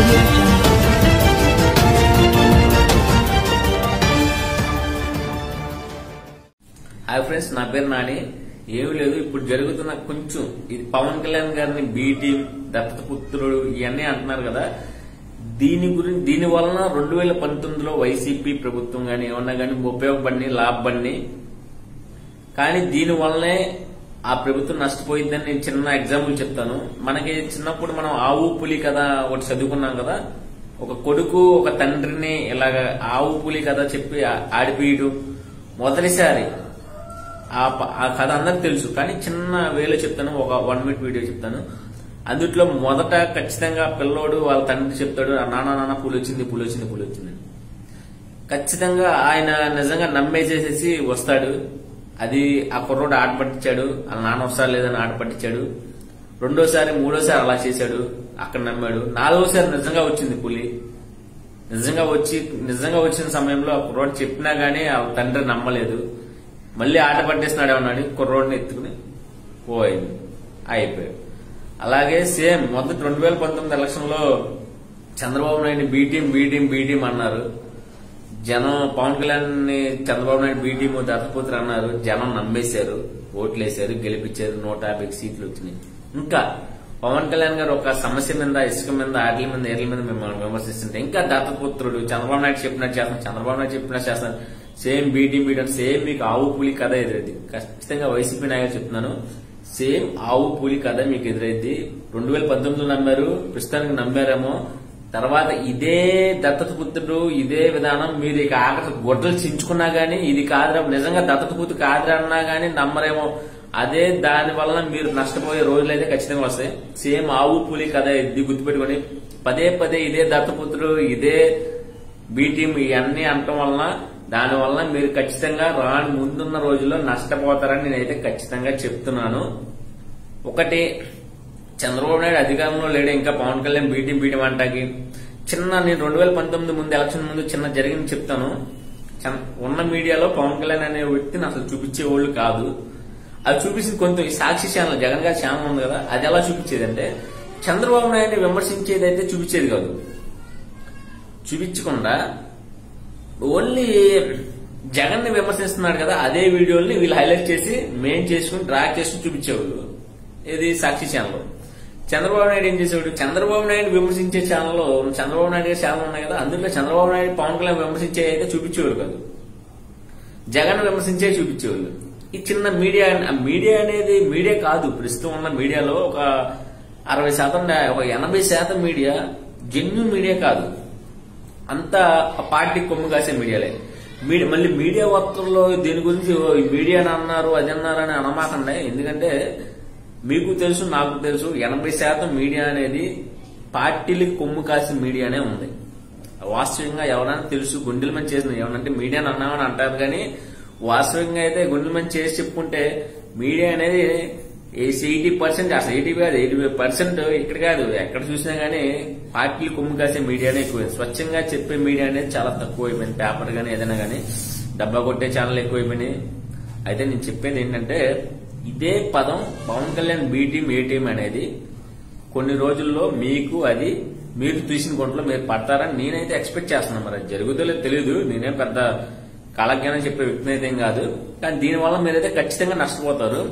audio jungle. Hi friends నా పేరు నాని ఏమీ లేదు ఇప్పుడు జరుగుతున్న కొంచెం ఇది పవన్ కళ్యాణ్ గారిని బీ టీం దత్తత పుత్రుడు ఇవన్నీ అంటున్నారు కదా దీని గురించి దీని వలన రెండు వేల పంతొమ్మిదిలో వైసీపీ ప్రభుత్వం గాని ఏమన్నా గానీ ఉపయోగపడి లాభపడి కానీ దీని వల్లనే ఆ ప్రభుత్వం నష్టపోయిందని నేను చిన్న ఎగ్జాంపుల్ చెప్తాను మనకి చిన్నప్పుడు మనం ఆవు పులి కథ ఒకటి చదువుకున్నాం కదా ఒక కొడుకు ఒక తండ్రిని ఇలాగ ఆవు పులి కథ చెప్పి ఆ- ఆడిపీయడం మొదటిసారి ఆ ప- ఆ కథ అందరికి తెలుసు కానీ చిన్న వేలో చెప్తాను ఒక వన్ మినిట్ వీడియో చెప్తాను అందుట్లో మొదట ఖచ్చితంగా పిల్లోడు వాళ్ళ తండ్రి చెప్తాడు "ఆ నాన్న నాన్న పులి వచ్చింది పులి వచ్చింది పులి వచ్చింది ఖచ్చితంగా ఆయన నిజంగా నమ్మేసేసేసి వస్తాడు అది ఆ కుర్రోడు ఆట పట్టించాడు వాళ్ళ నాన్న వస్తాడు లేదని ఆట పట్టించాడు రెండోసారి మూడోసారి అలా చేశాడు అక్కడ నమ్మాడు నాలుగోసారి నిజంగా వచ్చింది పులి నిజంగా వచ్చి నిజంగా వచ్చిన సమయంలో ఆ కుర్రోడు చెప్పినా గానీ ఆ తండ్రి నమ్మలేదు మళ్ళీ ఆట పట్టేస్తున్నాడు ఏమన్నాడు కుర్రోడిని ఎత్తుకుని పోయింది అయిపోయాడు అలాగే సేమ్ మొదటి రెండు వేల పంతొమ్మిది ఎలక్షన్ లో Chandrababu Naidu B team B team B team అన్నారు జనం పవన్ కళ్యాణ్ ని చంద్రబాబు నాయుడు బీటీం దత్తపుత్ర అన్నారు జనం నమ్మేశారు ఓట్లేశారు గెలిపించారు నూట యాభై సీట్లు వచ్చినాయి ఇంకా పవన్ కళ్యాణ్ గారు ఒక సమస్య మీద ఇసుక మీద ఆటల మీద ఏర్ల మీద మిమ్మల్ని విమర్శిస్తుంటే ఇంకా దత్తపుత్రుడు చంద్రబాబు నాయుడు చెప్పినట్టు చేస్తాను చంద్రబాబు నాయుడు చెప్పినట్టు చేస్తాను సేమ్ బీటీ బీటీ సేమ్ మీకు ఆవు పులి కథ ఎదురైంది ఖచ్చితంగా వైసీపీ నాయకులు చెప్తున్నాను సేమ్ ఆవు పులి కథ మీకు ఎదురైంది రెండు వేల పంతొమ్మిదిలో నమ్మారు ప్రస్తుతానికి నమ్మారేమో తర్వాత ఇదే దత్తత పుత్రుడు ఇదే విధానం మీరు ఇక ఆఖరి గొడ్డలు చించుకున్నా గానీ ఇది కాదురా నిజంగా దత్తత పుత్రుడు కాదురా అన్నా గానీ నమ్మరేమో అదే దాని వలన మీరు నష్టపోయే రోజులు అయితే ఖచ్చితంగా వస్తాయి సేమ్ ఆవు పులి కథ ఇది గుర్తుపెట్టుకొని పదే పదే ఇదే దత్తపుత్రుడు ఇదే బి టీం ఇవన్నీ అనటం వలన దాని వలన మీరు ఖచ్చితంగా రాని ముందున్న రోజుల్లో నష్టపోతారని నేనైతే ఖచ్చితంగా చెప్తున్నాను ఒకటి చంద్రబాబు నాయుడు అధికారంలో లేడు ఇంకా పవన్ కళ్యాణ్ బీటీ బీటీ అంటాకి చిన్న నేను రెండు వేల పంతొమ్మిది ముందు ఎలక్షన్ ముందు చిన్న జరిగింది చెప్తాను చం- ఉన్న మీడియాలో పవన్ కళ్యాణ్ అనే వ్యక్తిని అసలు చూపించేవాళ్ళు కాదు అది చూపించింది కొంత ఈ సాక్షి ఛానల్ జగన్ గారి ఛానల్ ఉంది కదా అది ఎలా చూపించేది అంటే చంద్రబాబు నాయుడిని విమర్శించేది అయితే చూపించేది కాదు చూపించకుండా ఓన్లీ జగన్ ని విమర్శిస్తున్నాడు కదా అదే వీడియోని వీళ్ళు హైలైట్ చేసి మెయిన్ చేసుకుని డ్రా చేసుకుని చూపించేవాళ్ళు ఇది సాక్షి ఛానల్ చంద్రబాబు నాయుడు ఏం చేసేవాడు చంద్రబాబు నాయుడు విమర్శించే ఛానల్లో చంద్రబాబు నాయుడు గారి ఛానల్ ఉన్నాయి కదా అందులో చంద్రబాబు నాయుడు పవన్ కళ్యాణ్ విమర్శించే అయితే చూపించేవారు కాదు జగన్ విమర్శించే చూపించేవాళ్ళు ఈ చిన్న మీడియా ఆ మీడియా అనేది మీడియా కాదు ప్రస్తుతం ఉన్న మీడియాలో ఒక అరవై శాతం ఒక ఎనభై శాతం మీడియా జెన్యున్ మీడియా కాదు అంతా ఆ పార్టీ కొమ్ము కాసే మీడియాలే మీడియా మళ్ళీ మీడియా వార్తల్లో దీని గురించి ఓ ఈ మీడియా అన్నారు అది అన్నారు అని అనమాకండి ఎందుకంటే మీకు తెలుసు నాకు తెలుసు ఎనభై శాతం మీడియా అనేది పార్టీలకి కొమ్ము కాసే మీడియానే ఉంది వాస్తవంగా ఎవరైనా తెలుసు గుండెల మంచి చేసిన ఏమనంటే మీడియాని అన్నామని అంటారు కానీ వాస్తవంగా అయితే గుండెల మంచి చేసి చెప్పుకుంటే మీడియా అనేది ఎయిటీ పర్సెంట్ అసలు ఎయిటీ కాదు ఎయిటీ పర్సెంట్ ఇక్కడ కాదు ఎక్కడ చూసినా గానీ పార్టీలు కొమ్ము కాసే మీడియానే ఎక్కువ స్వచ్ఛంగా చెప్పే మీడియా అనేది చాలా తక్కువ అయిపోయింది పేపర్ గానీ ఏదైనా గానీ డబ్బా కొట్టే ఛానల్ ఎక్కువైపోయినాయి అయితే నేను చెప్పేది ఏంటంటే ఇదే పదం Pawan Kalyan B team A team అనేది కొన్ని రోజుల్లో మీకు అది మీరు తీసిన గుంటలో మీరు పడతారని నేనైతే ఎక్స్పెక్ట్ చేస్తున్నాను మరి అది జరుగుతుందో లేదో తెలియదు నేనేం పెద్ద కాలజ్ఞానం చెప్పే వ్యక్తిని అయితే ఏం కాదు కానీ దీనివల్ల మీరైతే ఖచ్చితంగా నష్టపోతారు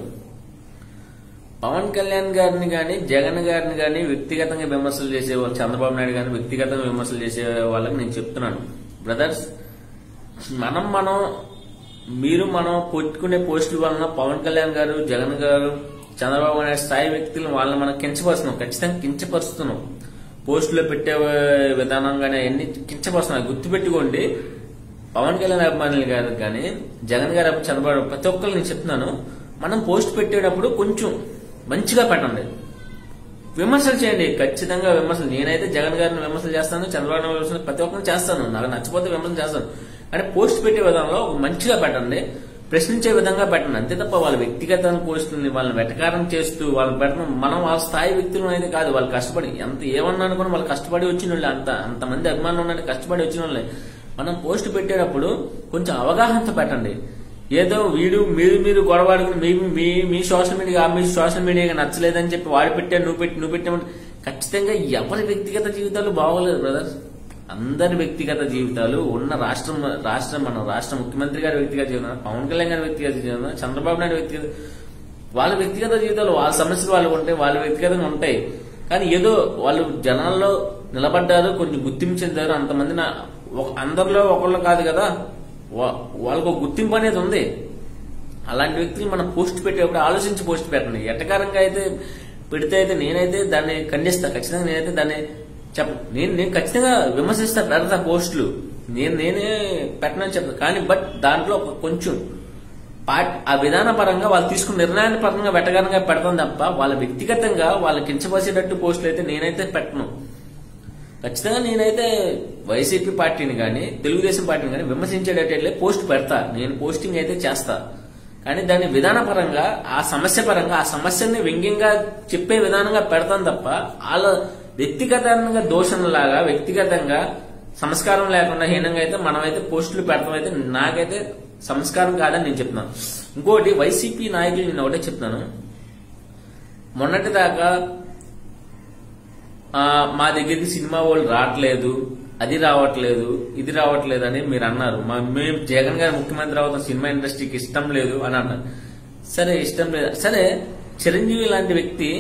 పవన్ కళ్యాణ్ గారిని గాని జగన్ గారిని గాని వ్యక్తిగతంగా విమర్శలు చేసే వాళ్ళు చంద్రబాబు నాయుడు గారిని వ్యక్తిగతంగా విమర్శలు చేసే వాళ్ళకి నేను చెప్తున్నాను బ్రదర్స్ మనం మనం మీరు మనం కొట్టుకునే పోస్టుల వలన పవన్ కళ్యాణ్ గారు జగన్ గారు చంద్రబాబు నాయుడు స్థాయి వ్యక్తులను వాళ్ళని మనం కించపరుస్తున్నాం ఖచ్చితంగా కించపరుస్తున్నాం పోస్టులో పెట్టే విధానం కానీ అవన్నీ కించపరుస్తున్నాం గుర్తుపెట్టుకోండి పవన్ కళ్యాణ్ అభిమానులు గారు కానీ జగన్ గారు అభిమానులు, చంద్రబాబు ప్రతి ఒక్కరు నేను చెప్తున్నాను మనం పోస్ట్ పెట్టేటప్పుడు కొంచెం మంచిగా పెట్టండి విమర్శలు చేయండి ఖచ్చితంగా విమర్శలు నేనైతే జగన్ గారిని విమర్శలు చేస్తాను చంద్రబాబు నాయుడు విమర్శలు ప్రతి ఒక్కరిని చేస్తాను నాకు నచ్చపోతే విమర్శలు చేస్తాను కానీ పోస్ట్ పెట్టే విధానంలో ఒక మంచిగా పెట్టండి ప్రశ్నించే విధంగా పెట్టండి అంతే తప్ప వాళ్ళ వ్యక్తిగత పోస్టుల్ని వాళ్ళని వెటకారం చేస్తూ వాళ్ళని పెట్టడం మనం వాళ్ళ స్థాయి వ్యక్తులు అయితే కాదు వాళ్ళు కష్టపడి ఎంత ఏమన్నా అనుకుని వాళ్ళు కష్టపడి వచ్చిన వాళ్ళు అంత అంతమంది అభిమానులు ఉన్నట్టు కష్టపడి వచ్చిన వాళ్ళే మనం పోస్ట్ పెట్టేటప్పుడు కొంచెం అవగాహనతో పెట్టండి ఏదో వీడు మీరు మీరు గొడవాడుకుని మీ మీ మీ సోషల్ మీడియా మీ సోషల్ మీడియాకి నచ్చలేదని చెప్పి వాడు పెట్టాడు నువ్వు పెట్టి నువ్వు పెట్టామని ఖచ్చితంగా ఎవరి వ్యక్తిగత జీవితాలు బాగోలేదు బ్రదర్ అందరి వ్యక్తిగత జీవితాలు ఉన్న రాష్ట్రం రాష్ట్రం మన రాష్ట్ర ముఖ్యమంత్రి గారి వ్యక్తిగత జీవితం పవన్ కళ్యాణ్ గారి వ్యక్తిగత జీవితం చంద్రబాబు నాయుడు వ్యక్తిగత వాళ్ళ వ్యక్తిగత జీవితాలు వాళ్ళ సమస్యలు వాళ్ళు ఉంటాయి వాళ్ళ వ్యక్తిగతంగా ఉంటాయి కానీ ఏదో వాళ్ళు జనాల్లో నిలబడ్డారు కొంచెం గుర్తింపు చెందారు అంతమంది నా ఒక- అందరిలో ఒకళ్ళు కాదు కదా వా- వాళ్ళకు ఒక గుర్తింపు అనేది ఉంది అలాంటి వ్యక్తులు మనం పోస్ట్ పెట్టేటప్పుడు ఆలోచించి పోస్ట్ పెట్టండి ఎట్టకారంగా అయితే పెడితే అయితే నేనైతే దాన్ని ఖండిస్తా ఖచ్చితంగా నేనైతే దాన్ని చెప్ప నేను నేను ఖచ్చితంగా విమర్శిస్తా పెడతా పోస్టులు నేను నేనే పెట్టనని చెప్తాను కానీ బట్ దాంట్లో ఒక కొంచెం పార్ట్ ఆ విధాన పరంగా వాళ్ళు తీసుకున్న నిర్ణయాన్ని పరంగా వెటగానంగా పెడతాం తప్ప వాళ్ళ వ్యక్తిగతంగా వాళ్ళకి కించపరిచేటట్టు పోస్టులు అయితే నేనైతే పెట్టను ఖచ్చితంగా నేనైతే వైసీపీ పార్టీని కానీ తెలుగుదేశం పార్టీని కానీ విమర్శించేటట్లే పోస్ట్ పెడతా నేను పోస్టింగ్ అయితే చేస్తా కానీ దాన్ని విధానపరంగా ఆ సమస్య పరంగా ఆ సమస్యని వ్యంగ్యంగా చెప్పే విధానంగా పెడతాం తప్ప వాళ్ళ వ్యక్తిగతంగా దోషంలాగా వ్యక్తిగతంగా సంస్కారం లేకుండా హీనంగా అయితే మనమైతే పోస్టులు పెడతాం అయితే నాకైతే సంస్కారం కాదని నేను చెప్తున్నాను ఇంకోటి వైసీపీ నాయకులు నేను ఒకటే చెప్తున్నాను మొన్నటి దాకా ఆ, మా దగ్గరికి సినిమా వాళ్ళు రావట్లేదు అది రావట్లేదు ఇది రావట్లేదు అని మీరు అన్నారు మా మేము జగన్ గారు ముఖ్యమంత్రి అవుతాం సినిమా ఇండస్ట్రీకి ఇష్టం లేదు అని అన్నారు సరే ఇష్టం లేదు సరే చిరంజీవి లాంటి వ్యక్తి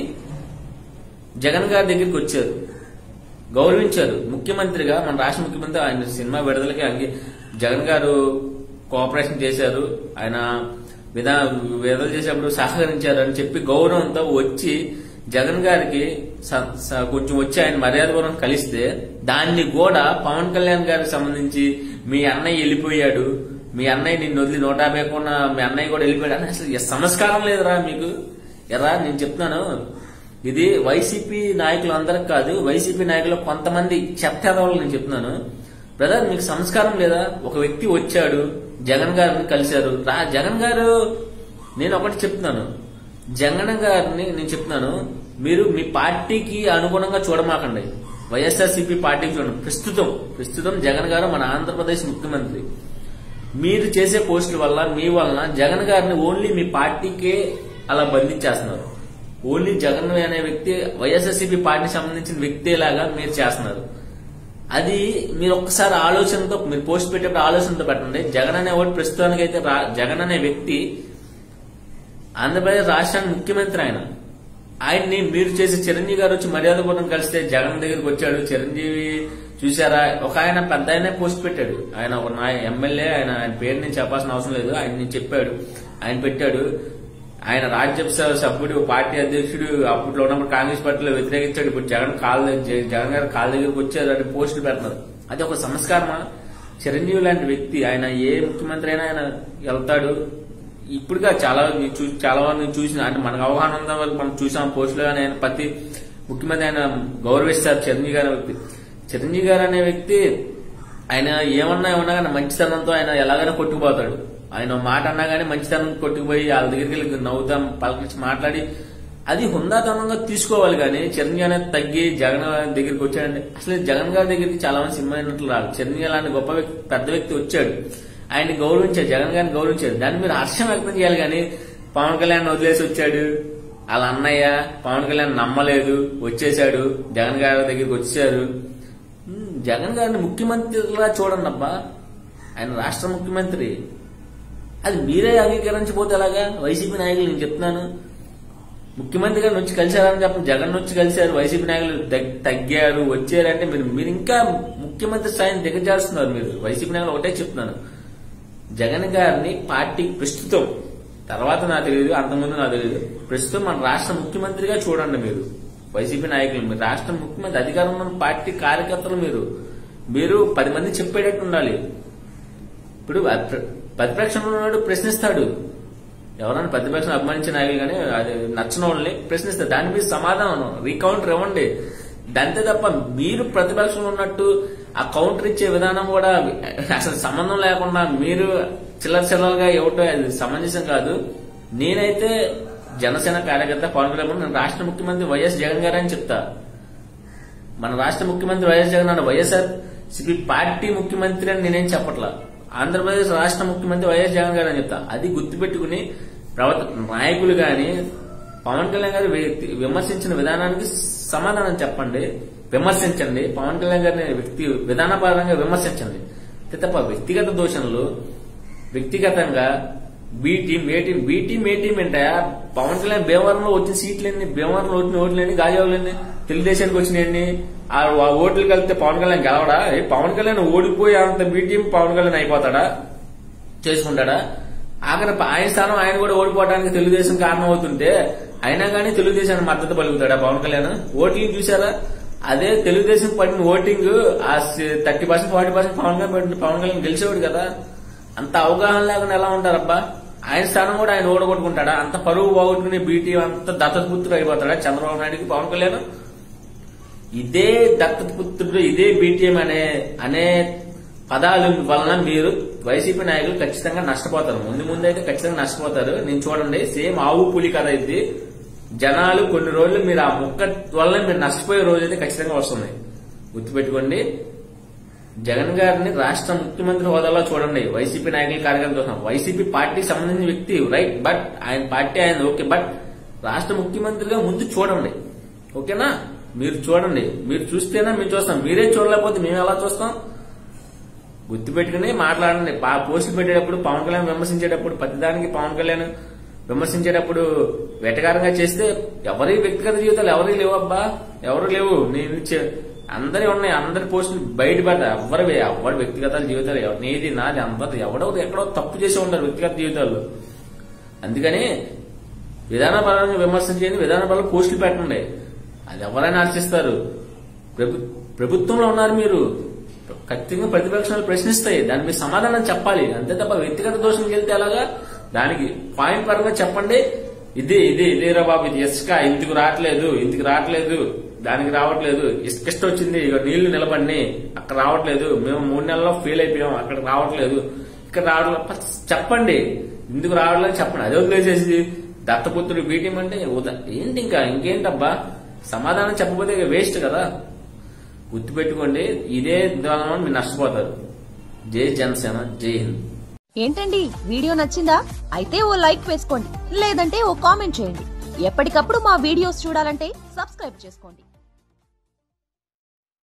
జగన్ గారి దగ్గరికి వచ్చారు గౌరవించారు ముఖ్యమంత్రిగా మన రాష్ట్ర ముఖ్యమంత్రి ఆయన సినిమా విడుదలకి అంగి జగన్ గారు కోఆపరేషన్ చేశారు ఆయన విధా విడుదల చేసేప్పుడు సహకరించారు అని చెప్పి గౌరవంతో వచ్చి జగన్ గారికి స- స- కొంచెం వచ్చి ఆయన మర్యాదపూర్వకం కలిస్తే దాన్ని కూడా పవన్ కళ్యాణ్ గారికి సంబంధించి మీ అన్నయ్య వెళ్ళిపోయాడు మీ అన్నయ్య నిన్ను వదిలి నూట యాభై కొన్న మీ అన్నయ్య కూడా వెళ్ళిపోయాడు అని అసలు ఏ సంస్కారం లేదురా మీకు ఎరా నేను చెప్తున్నాను ఇది వైసీపీ నాయకులు అందరికి కాదు వైసీపీ నాయకులు కొంతమంది చెప్తేదవాళ్ళు నేను చెప్తున్నాను బ్రదర్ మీకు సంస్కారం లేదా ఒక వ్యక్తి వచ్చాడు జగన్ గారిని కలిశారు రా జగన్ గారు నేను ఒకటి చెప్తున్నాను జగన్ గారిని నేను చెప్తున్నాను మీరు మీ పార్టీకి అనుగుణంగా చూడమాకండి వైఎస్ఆర్సీపీ పార్టీకి చూడండి ప్రస్తుతం ప్రస్తుతం జగన్ గారు మన ఆంధ్రప్రదేశ్ ముఖ్యమంత్రి మీరు చేసే పోస్టుల వల్ల మీ వలన జగన్ గారిని ఓన్లీ మీ పార్టీకే అలా బంధించేస్తున్నారు ఓన్లీ జగన్ అనే వ్యక్తి వైఎస్ఆర్సీపీ పార్టీకి సంబంధించిన వ్యక్తిలాగా మీరు చేస్తున్నారు అది మీరు ఒక్కసారి ఆలోచనతో మీరు పోస్ట్ పెట్టేప్పుడు ఆలోచనతో పెట్టండి జగన్ అనే వాడు ప్రస్తుతానికి అయితే జగన్ అనే వ్యక్తి ఆంధ్రప్రదేశ్ రాష్ట్రానికి ముఖ్యమంత్రి ఆయన ఆయన్ని మీరు చేసి చిరంజీవి గారు వచ్చి మర్యాదపూర్వం కలిస్తే జగన్ దగ్గరికి వచ్చాడు చిరంజీవి చూసారా ఒక ఆయన పెద్ద ఆయనే పోస్ట్ పెట్టాడు ఆయన ఒక నా ఎమ్మెల్యే ఆయన ఆయన పేరు నేను చెప్పాల్సిన అవసరం లేదు ఆయన నేను చెప్పాడు ఆయన పెట్టాడు ఆయన రాజ్యసభ సభ్యుడు పార్టీ అధ్యక్షుడు అప్పట్లో ఉన్నప్పుడు కాంగ్రెస్ పార్టీలో వ్యతిరేకించాడు ఇప్పుడు జగన్ కాల్ జ- జగన్ గారు కాళ్ళ దగ్గరికి వచ్చారు అని పోస్టులు పెడుతున్నారు అది ఒక సంస్కారమా చిరంజీవి లాంటి వ్యక్తి ఆయన ఏ ముఖ్యమంత్రి అయినా ఆయన వెళ్తాడు ఇప్పుడుగా చాలా నేను చూ- చాలా మంది చూసిన అంటే మనకు అవగాహన ఉన్న వరకు మనం చూసాం పోస్టులు కానీ ఆయన ప్రతి ముఖ్యమంత్రి ఆయన గౌరవిస్తారు చిరంజీవి గారి వ్యక్తి చిరంజీవి గారు అనే వ్యక్తి ఆయన ఏమన్నా ఏమన్నా కానీ మంచితనంతో ఆయన ఎలాగైనా కొట్టుకుపోతాడు ఆయన ఒక మాట అన్నా కానీ మంచితనం కొట్టుకుపోయి వాళ్ళ దగ్గరికి వెళ్ళి నవ్వుతాం పలకరించి మాట్లాడి అది హుందాతనంగా తీసుకోవాలి కానీ చిరంజీవి అనేది తగ్గి జగన్ గారి దగ్గరికి వచ్చాడంటే అసలు జగన్ గారి దగ్గరికి చాలా మంది సినిమా అయినట్లు రాదు చిరంజీవి లాంటి గొప్ప వ్యక్తి పెద్ద వ్యక్తి వచ్చాడు ఆయన్ని గౌరవించారు జగన్ గారిని గౌరవించారు దాన్ని మీరు హర్షం వ్యక్తం చేయాలి కానీ పవన్ కళ్యాణ్ వదిలేసి వచ్చాడు వాళ్ళ అన్నయ్య పవన్ కళ్యాణ్ నమ్మలేదు వచ్చేసాడు జగన్ గారి దగ్గరికి వచ్చారు ఉమ్, జగన్ గారిని ముఖ్యమంత్రిలా చూడండి అబ్బా ఆయన రాష్ట్ర ముఖ్యమంత్రి అది మీరే అంగీకరించబోతే ఎలాగా వైసీపీ నాయకులు నేను చెప్తున్నాను ముఖ్యమంత్రి గారిని వచ్చి కలిశారని చెప్పండి జగన్ వచ్చి కలిశారు వైసీపీ నాయకులు తగ్- తగ్గారు వచ్చారంటే మీరు మీరు ఇంకా ముఖ్యమంత్రి స్థాయిని దిగజారుస్తున్నారు మీరు వైసీపీ నాయకులు ఒకటే చెప్తున్నాను జగన్ గారిని పార్టీ ప్రస్తుతం తర్వాత నాకు తెలియదు అంతకుముందు నాకు తెలియదు ప్రస్తుతం మన రాష్ట్ర ముఖ్యమంత్రిగా చూడండి మీరు వైసీపీ నాయకులు మీరు రాష్ట్ర ముఖ్యమంత్రి అధికారంలో ఉన్న పార్టీ కార్యకర్తలు మీరు మీరు పది మంది చెప్పేటట్టు ఉండాలి ఇప్పుడు ప్ర- ప్రతిపక్షంలో ఉన్నాడు ప్రశ్నిస్తాడు ఎవరైనా ప్రతిపక్షం అభిమానించిన నాయకులు కానీ అది నచ్చిన వాళ్ళని ప్రశ్నిస్తారు దాని మీద సమాధానం రీకౌంటర్ ఇవ్వండి దాంతే తప్ప మీరు ప్రతిపక్షంలో ఉన్నట్టు ఆ కౌంటర్ ఇచ్చే విధానం కూడా అసలు సంబంధం లేకుండా మీరు చిల్లర చిల్లరగా ఇవ్వటం అది సమంజసం కాదు నేనైతే జనసేన కార్యకర్త పవన్ కళ్యాణ్ నేను రాష్ట్ర ముఖ్యమంత్రి వైఎస్ జగన్ గారు అని చెప్తా మన రాష్ట్ర ముఖ్యమంత్రి వైఎస్ జగన్ అన్న వైఎస్ఆర్ సిపి పార్టీ ముఖ్యమంత్రి అని నేనేం చెప్పట్లా ఆంధ్రప్రదేశ్ రాష్ట్ర ముఖ్యమంత్రి వైఎస్ జగన్ గారు అని చెప్తా అది గుర్తుపెట్టుకుని ప్రవర్త నాయకులు గాని పవన్ కళ్యాణ్ గారు వ్యక్తి- విమర్శించిన విధానానికి సమాధానం చెప్పండి విమర్శించండి పవన్ కళ్యాణ్ గారిని వ్యక్తి విధానపరంగా విమర్శించండి అంతే తప్ప వ్యక్తిగత దోషణలు వ్యక్తిగతంగా B team A team B team A team అంటే పవన్ కళ్యాణ్ భీమవరంలో వచ్చిన సీట్లన్నీ భీమవరంలో వచ్చిన ఓట్లన్నీ గాజావులన్నీ తెలుగుదేశానికి వచ్చినాయండి ఆ ఆ ఓట్లు కలిపితే పవన్ కళ్యాణ్ గెలవడా ఏ పవన్ కళ్యాణ్ ఓడిపోయి అంత బి టీం పవన్ కళ్యాణ్ అయిపోతాడా చేసుకుంటాడా ఆఖరి ఆయన స్థానం ఆయన కూడా ఓడిపోవడానికి తెలుగుదేశం కారణం అవుతుంటే అయినా కానీ తెలుగుదేశానికి మద్దతు పలుకుతాడా పవన్ కళ్యాణ్ ఓటింగ్ చూసారా అదే తెలుగుదేశం పడిన ఓటింగ్ ఆ thirty percent forty percent Pawan Kalyan పడిన పవన్ కళ్యాణ్ గెలిచేవాడు కదా అంత అవగాహన లేకుండా ఎలా ఉంటారబ్బా ఆయన స్థానం కూడా ఆయన ఓడగొట్టుకుంటాడా అంత పరువు పోగొట్టుకుని బీటీ అంత దత్తపుత్రుడు అయిపోతాడా చంద్రబాబు నాయుడుకి పవన్ కళ్యాణ్ ఇదే దత్తపుత్రుడు ఇదే బీటీఎం అనే అనే పదాలు వలన మీరు వైసీపీ నాయకులు ఖచ్చితంగా నష్టపోతారు ముందు ముందు అయితే ఖచ్చితంగా నష్టపోతారు నేను చూడండి సేమ్ ఆవు పులి కథ ఇది జనాలు కొన్ని రోజులు మీరు ఆ ముక్క వల్ల మీరు నష్టపోయే రోజు అయితే ఖచ్చితంగా వస్తుంది గుర్తుపెట్టుకోండి జగన్ గారిని రాష్ట్ర ముఖ్యమంత్రి హోదాలో చూడండి వైసీపీ నాయకుల కార్యక్రమం చూస్తున్నాం వైసీపీ పార్టీకి సంబంధించిన వ్యక్తి రైట్ బట్ ఆయన పార్టీ ఆయన ఓకే బట్ రాష్ట్ర ముఖ్యమంత్రిగా ముందు చూడండి ఓకేనా మీరు చూడండి మీరు చూస్తేనే మేము చూస్తాం మీరే చూడలేకపోతే మేము ఎలా చూస్తాం గుర్తుపెట్టుకుని మాట్లాడండి పా- పోస్టులు పెట్టేటప్పుడు పవన్ కళ్యాణ్ విమర్శించేటప్పుడు ప్రతిదానికి పవన్ కళ్యాణ్ విమర్శించేటప్పుడు వెటకారంగా చేస్తే ఎవరి వ్యక్తిగత జీవితాలు ఎవరి లేవబ్బా ఎవరు లేవు నేను ఇచ్చే అందరి ఉన్నాయి అందరి పోస్టులు బయట పడ్డా ఎవరి ఎవరి వ్యక్తిగత జీవితాలు ఎవ- నీది నాది అందరు ఎవడో ఎక్కడో తప్పు చేసి ఉంటారు వ్యక్తిగత జీవితాలు అందుకని విధానపరంగా విమర్శించేది విధానపరంగా పోస్టులు పెట్టండి అది ఎవరైనా ఆశిస్తారు ప్రభు ప్రభుత్వంలో ఉన్నారు మీరు ఖచ్చితంగా ప్రతిపక్షాలు ప్రశ్నిస్తాయి దాని మీద సమాధానం చెప్పాలి అంతే తప్ప వ్యక్తిగత దోషంకి వెళ్తే ఎలాగా దానికి పాయింట్ పరంగా చెప్పండి ఇది ఇది ఇదేరా బాబు ఇది ఇసుక ఇంటికి రావట్లేదు ఇంటికి రావట్లేదు దానికి రావట్లేదు ఇసుక ఇష్టం వచ్చింది ఇక నీళ్లు నిలబడి అక్కడ రావట్లేదు మేము మూడు నెలల్లో ఫెయిల్ అయిపోయాం అక్కడ రావట్లేదు ఇక్కడ రావట్లేదు ఫస్ట్ చెప్పండి ఎందుకు రావట్లేదు చెప్పండి అదే వదిలేసేసి దత్తపుత్రుడు బీటీం అంటే ఉద- ఏంటి ఇంకా ఇంకేంటబ్బా సమాధానం చెప్పకపోతే వేస్ట్ కదా గుర్తుపెట్టుకోండి ఇదే ద్వారా మీరు నష్టపోతారు జై జనసేన జై హింద్ ఏంటండి వీడియో నచ్చిందా అయితే ఓ లైక్ వేసుకోండి లేదంటే ఓ కామెంట్ చేయండి ఎప్పటికప్పుడు మా వీడియోస్ చూడాలంటే సబ్స్క్రైబ్ చేసుకోండి